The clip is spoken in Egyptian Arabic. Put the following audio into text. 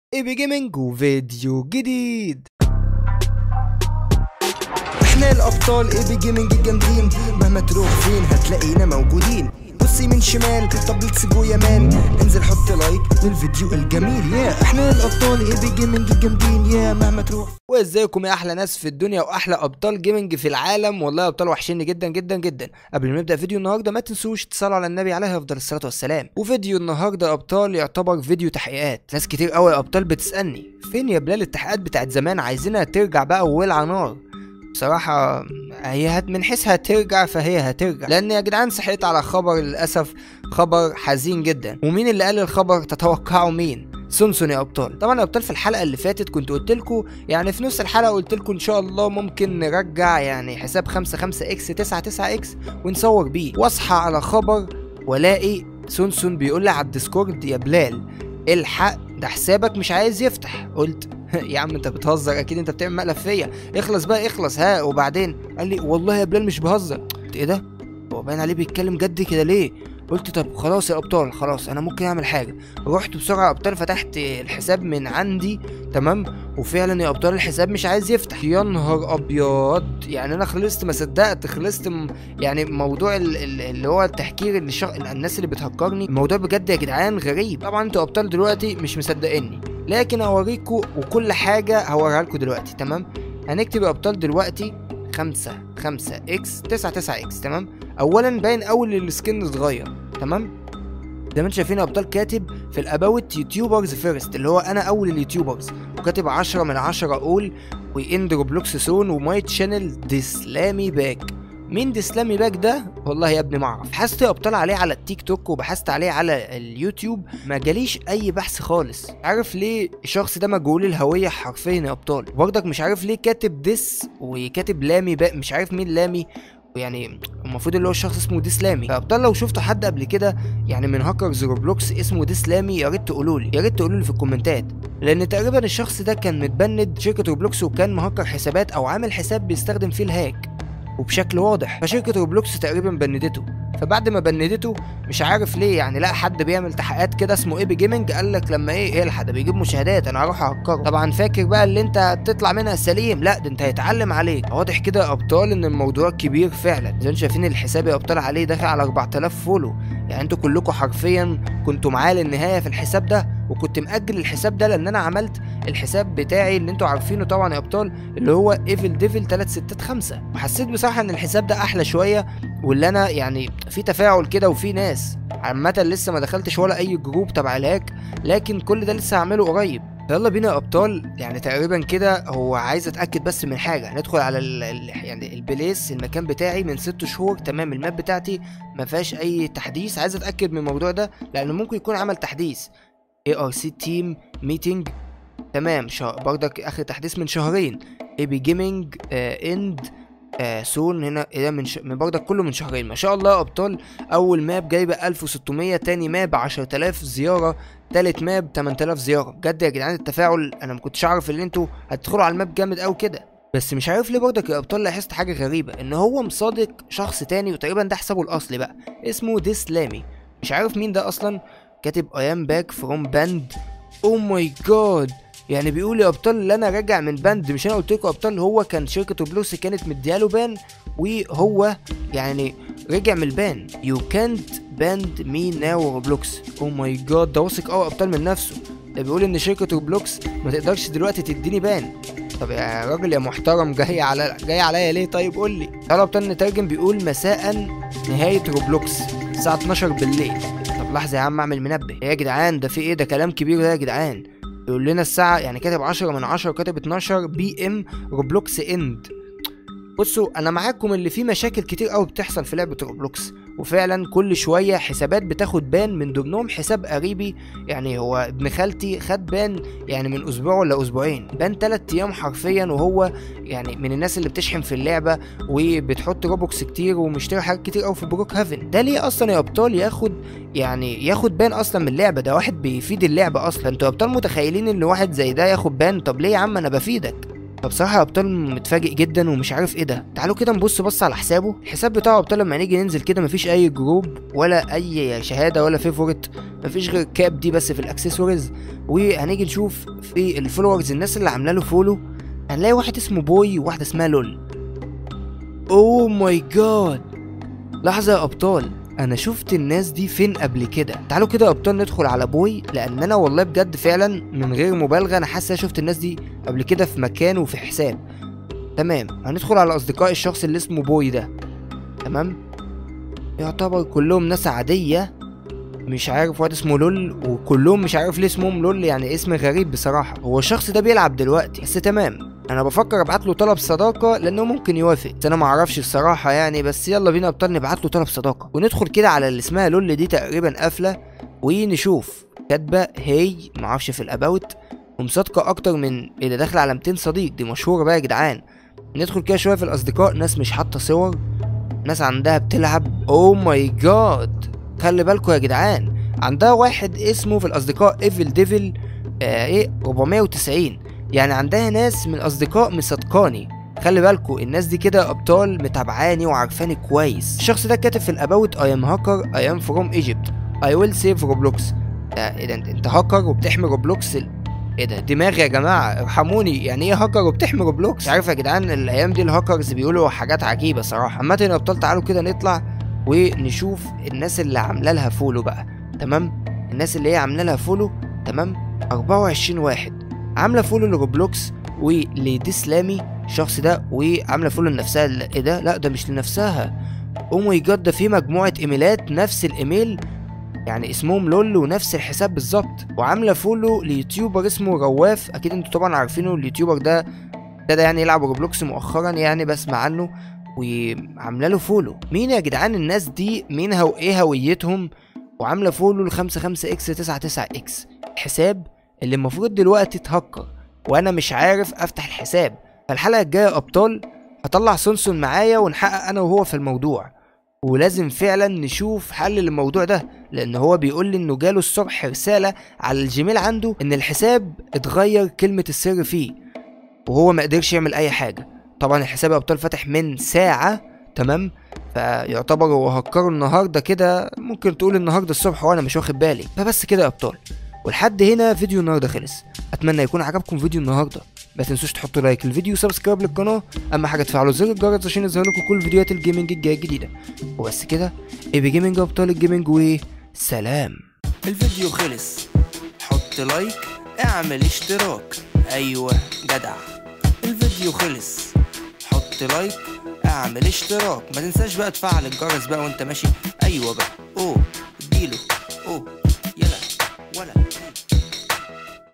ايبي جيمنج وفيديو جديد احنا الابطال ايبي جيمنج الجامدين مهما تروح فين هتلاقينا موجودين بصي من شمال طب ليتس جو يا مان انزل حط لايك للفيديو الجميل يا احنا الابطال ايبي جيمنج الجامدين يا مهما تروح وازيكم يا احلى ناس في الدنيا واحلى ابطال جيمنج في العالم والله ابطال وحشيني جدا جدا جدا قبل ما نبدا فيديو النهارده ما تنسوش تصلوا على النبي عليه افضل الصلاه والسلام وفيديو النهارده يا ابطال يعتبر فيديو تحقيقات ناس كتير قوي يا ابطال بتسالني فين يا بلال التحقيقات بتاعت زمان عايزينها ترجع بقى وولع نار بصراحة هي هت من حيث هترجع فهي هترجع لأن يا جدعان صحيت على خبر للأسف خبر حزين جدا ومين اللي قال الخبر تتوقعوا مين سونسون يا ابطال طبعا يا ابطال في الحلقه اللي فاتت كنت قلت لكم يعني في نص الحلقه قلت لكم ان شاء الله ممكن نرجع يعني حساب 55 اكس 99 اكس ونصور بيه واصحى على خبر والاقي سونسون بيقول لي على الديسكورد يا بلال الحق ده حسابك مش عايز يفتح قلت يا عم انت بتهزر اكيد انت بتعمل مقلب فيا اخلص بقى اخلص ها وبعدين قال لي والله يا بلال مش بهزر قلت ايه ده هو باين عليه بيتكلم جد كده ليه قلت طب خلاص يا ابطال خلاص انا ممكن اعمل حاجه رحت بسرعه يا ابطال فتحت الحساب من عندي تمام وفعلا يا ابطال الحساب مش عايز يفتح يا نهار ابيض يعني انا خلصت ما صدقت خلصت م... يعني موضوع ال... ال... اللي هو التحكير اللي شغ... الناس اللي بتهكرني الموضوع بجد يا جدعان غريب طبعا انتوا ابطال دلوقتي مش مصدقيني لكن اوريكم وكل حاجه هوريها لكم دلوقتي تمام هنكتب يا ابطال دلوقتي خمسة خمسة اكس تسعة تسعة اكس تمام اولا باين اول السكن اتغير تمام زي ما انتم شايفين يا ابطال كاتب في الاباوت يوتيوبرز فيرست اللي هو انا اول اليوتيوبرز وكاتب 10 من 10 اقول واند روبلوكس سون وماي تشانل ديسلامي باك مين ديسلامي باك ده والله يا ابني ما اعرف بحثت يا ابطال عليه على التيك توك وبحثت عليه على اليوتيوب ما جاليش اي بحث خالص عارف ليه الشخص ده مجهول الهويه حرفيا يا ابطال وبرضك مش عارف ليه كاتب ديس وكاتب لامي باك مش عارف مين لامي يعني المفروض اللي هو الشخص اسمه ديسلامي فابطال لو شفتوا حد قبل كده يعني من هاكرز روبلوكس اسمه ديسلامي يا ريت تقولوا لي يا ريت تقولوا لي في الكومنتات لان تقريبا الشخص ده كان متبند شركه روبلوكس وكان مهكر حسابات او عامل حساب بيستخدم فيه الهاك وبشكل واضح فشركه روبلوكس تقريبا بندته فبعد ما بندته مش عارف ليه يعني لا حد بيعمل تحقيقات كده اسمه ايبي جيمنج قال لك لما ايه ايه الحد بيجيب مشاهدات انا هروح اهكره طبعا فاكر بقى اللي انت تطلع منها سليم لا ده انت هيتعلم عليك واضح كده يا ابطال ان الموضوع كبير فعلا زي ما انتم شايفين الحساب يا ابطال عليه داخل على 4000 فولو يعني انتوا كلكم حرفيا كنتوا معايا للنهايه في الحساب ده وكنت مأجل الحساب ده لان انا عملت الحساب بتاعي اللي انتوا عارفينه طبعا يا ابطال اللي هو ايفل ديفل 365 وحسيت بصراحه ان الحساب ده احلى شويه واللي انا يعني في تفاعل كده وفي ناس عامه لسه ما دخلتش ولا اي جروب تبع الهاك لكن كل ده لسه هعمله قريب يلا بينا يا ابطال يعني تقريبا كده هو عايز اتاكد بس من حاجه هندخل على ال ال يعني البليس المكان بتاعي من ست شهور تمام الماب بتاعتي ما فيهاش اي تحديث عايز اتاكد من الموضوع ده لانه ممكن يكون عمل تحديث اي ار سي تيم ميتنج تمام شهر برضك اخر تحديث من شهرين اي بي جيمنج اند آه سون هنا ده من ش... من برضك كله من شهرين ما شاء الله يا ابطال اول ماب جايبه 1600 تاني ماب 10000 زياره تالت ماب 8000 زياره بجد يا جدعان التفاعل انا ما كنتش اعرف ان انتوا هتدخلوا على الماب جامد قوي كده بس مش عارف ليه برضك يا ابطال لاحظت حاجه غريبه ان هو مصادق شخص تاني وتقريبا ده حسابه الاصلي بقى اسمه ديسلامي مش عارف مين ده اصلا كاتب I am back from band او ماي جاد يعني بيقول يا ابطال اللي انا راجع من باند مش انا قلت لكم ابطال هو كان شركه روبلوكس كانت مدياله بان وهو يعني رجع من البان يو كانت باند مي ناو روبلوكس او ماي جاد ده واثق قوي ابطال من نفسه ده بيقول ان شركه روبلوكس ما تقدرش دلوقتي تديني بان طب يا راجل يا محترم جاي على جاي عليا ليه طيب قول لي تعالوا ابطال نترجم بيقول مساء نهايه روبلوكس الساعه 12 بالليل طب لحظه يا عم اعمل منبه يا جدعان ده في ايه ده كلام كبير ده يا جدعان يقول لنا الساعة يعني كاتب 10 من 10 وكاتب 12 بي ام روبلوكس اند بصوا انا معاكم اللي فيه مشاكل كتير قوي بتحصل في لعبة روبلوكس وفعلا كل شوية حسابات بتاخد بان من ضمنهم حساب قريبي يعني هو ابن خالتي خد بان يعني من اسبوع ولا اسبوعين بان تلات ايام حرفيا وهو يعني من الناس اللي بتشحن في اللعبة وبتحط روبوكس كتير ومشتري حاجات كتير قوي في بروك هافن ده ليه اصلا يا ابطال ياخد يعني ياخد بان اصلا من اللعبة ده واحد بيفيد اللعبة اصلا انتوا يا ابطال متخيلين ان واحد زي ده ياخد بان طب ليه يا عم انا بفيدك فبصراحة يا ابطال متفاجئ جدا ومش عارف ايه ده تعالوا كده نبص بص على حسابه الحساب بتاعه يا ابطال لما نيجي ننزل كده مفيش اي جروب ولا اي شهادة ولا فيفورت مفيش غير كاب دي بس في الاكسسوارز وهنيجي نشوف في الفولورز الناس اللي عامله له فولو هنلاقي واحد اسمه بوي وواحدة اسمها لول اوه ماي جاد لحظة يا ابطال انا شفت الناس دي فين قبل كده تعالوا كده يا ابطال ندخل على بوي لان انا والله بجد فعلا من غير مبالغه انا حاسس شفت الناس دي قبل كده في مكان وفي حساب تمام هندخل على اصدقاء الشخص اللي اسمه بوي ده تمام يعتبر كلهم ناس عاديه مش عارف واحد اسمه لول وكلهم مش عارف ليه اسمهم لول يعني اسم غريب بصراحه هو الشخص ده بيلعب دلوقتي بس تمام انا بفكر ابعت له طلب صداقه لانه ممكن يوافق بس انا ما اعرفش الصراحه يعني بس يلا بينا ابطال نبعت له طلب صداقه وندخل كده على اللي اسمها لول دي تقريبا قافله ونشوف كاتبه هي ما اعرفش في الاباوت ومصادقه اكتر من اللي داخله على 200 صديق دي مشهوره بقى يا جدعان ندخل كده شويه في الاصدقاء ناس مش حاطه صور ناس عندها بتلعب اوه ماي جاد خلي بالكوا يا جدعان عندها واحد اسمه في الاصدقاء ايفل ديفل آه ايه 490 يعني عندها ناس من اصدقاء مصدقاني خلي بالكوا الناس دي كده ابطال متابعاني وعارفاني كويس الشخص ده كاتب في الاباوت اي ام هاكر اي ام فروم ايجيبت اي ويل سيف روبلوكس ايه ده انت, انت هاكر وبتحمي روبلوكس ال... ايه ده دماغي يا جماعه ارحموني يعني ايه هاكر وبتحمي روبلوكس عارف يا جدعان الايام دي الهاكرز بيقولوا حاجات عجيبه صراحه عامه يا ابطال تعالوا كده نطلع ونشوف الناس اللي عامله لها فولو بقى تمام الناس اللي هي عامله لها فولو تمام 24 واحد عامله فولو لروبلوكس وليدي سلامي الشخص ده وعامله فولو لنفسها ايه ده لا ده مش لنفسها او ماي جاد ده في مجموعه ايميلات نفس الايميل يعني اسمهم لول ونفس الحساب بالظبط وعامله فولو ليوتيوبر اسمه رواف اكيد انتوا طبعا عارفينه اليوتيوبر ده ابتدى يعني يلعب روبلوكس مؤخرا يعني بسمع عنه وعامله له فولو مين يا جدعان الناس دي مين هو ايه هويتهم وعامله فولو ل 55 اكس 99 اكس حساب اللي المفروض دلوقتي اتهكر وانا مش عارف افتح الحساب فالحلقه الجايه ابطال هطلع سونسون معايا ونحقق انا وهو في الموضوع ولازم فعلا نشوف حل للموضوع ده لان هو بيقول لي انه جاله الصبح رساله على الجيميل عنده ان الحساب اتغير كلمه السر فيه وهو ما قدرش يعمل اي حاجه طبعا الحساب يا ابطال فاتح من ساعه تمام فيعتبر هو هكره النهارده كده ممكن تقول النهارده الصبح وانا مش واخد بالي فبس كده يا ابطال ولحد هنا فيديو النهارده خلص اتمنى يكون عجبكم فيديو النهارده ما تنسوش تحطوا لايك للفيديو وسبسكرايب للقناه اما حاجه تفعلوا زر الجرس عشان يظهر لكم كل فيديوهات الجيمنج الجايه الجديده وبس كده ايبي جيمنج ابطال الجيمنج وسلام الفيديو خلص حط لايك اعمل اشتراك ايوه جدع الفيديو خلص حط لايك اعمل اشتراك ما تنساش بقى تفعل الجرس بقى وانت ماشي ايوه بقى اوه اديله